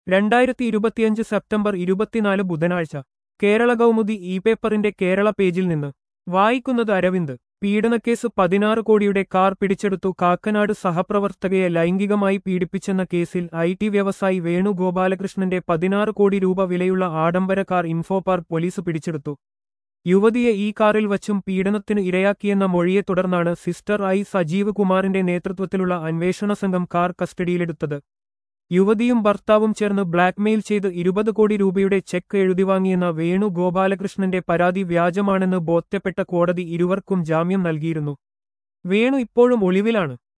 രണ്ടായിരത്തി ഇരുപത്തിയഞ്ച് സെപ്റ്റംബർ ഇരുപത്തിനാല് ബുധനാഴ്ച കേരള കൗമുദി ഇ പേപ്പറിന്റെ കേരള പേജിൽ നിന്ന് വായിക്കുന്നത് അരവിന്ദ് പീഡനക്കേസ് പതിനാറ് കോടിയുടെ കാർ പിടിച്ചെടുത്തു കാക്കനാട് സഹപ്രവർത്തകയെ ലൈംഗികമായി പീഡിപ്പിച്ചെന്ന കേസിൽ ഐ ടി വ്യവസായി വേണുഗോപാലകൃഷ്ണന്റെ പതിനാറ് കോടി രൂപ വിലയുള്ള ആഡംബര കാർ ഇൻഫോപാർക്ക് പോലീസ് പിടിച്ചെടുത്തു യുവതിയെ ഈ കാറിൽ വച്ചും പീഡനത്തിന് ഇരയാക്കിയെന്ന മൊഴിയെ തുടർന്നാണ് സിസ്റ്റർ ഐ സജീവ് കുമാറിന്റെ നേതൃത്വത്തിലുള്ള അന്വേഷണ സംഘം കാർ കസ്റ്റഡിയിലെടുത്തത് യുവതിയും ഭർത്താവും ചേർന്ന് ബ്ലാക്ക്മെയിൽ ചെയ്ത് ഇരുപത് കോടി രൂപയുടെ ചെക്ക് എഴുതിവാങ്ങിയെന്ന വേണു ഗോപാലകൃഷ്ണന്റെ പരാതി വ്യാജമാണെന്ന് ബോധ്യപ്പെട്ട കോടതി ഇരുവർക്കും ജാമ്യം നൽകിയിരുന്നു വേണു ഇപ്പോഴും ഒളിവിലാണ്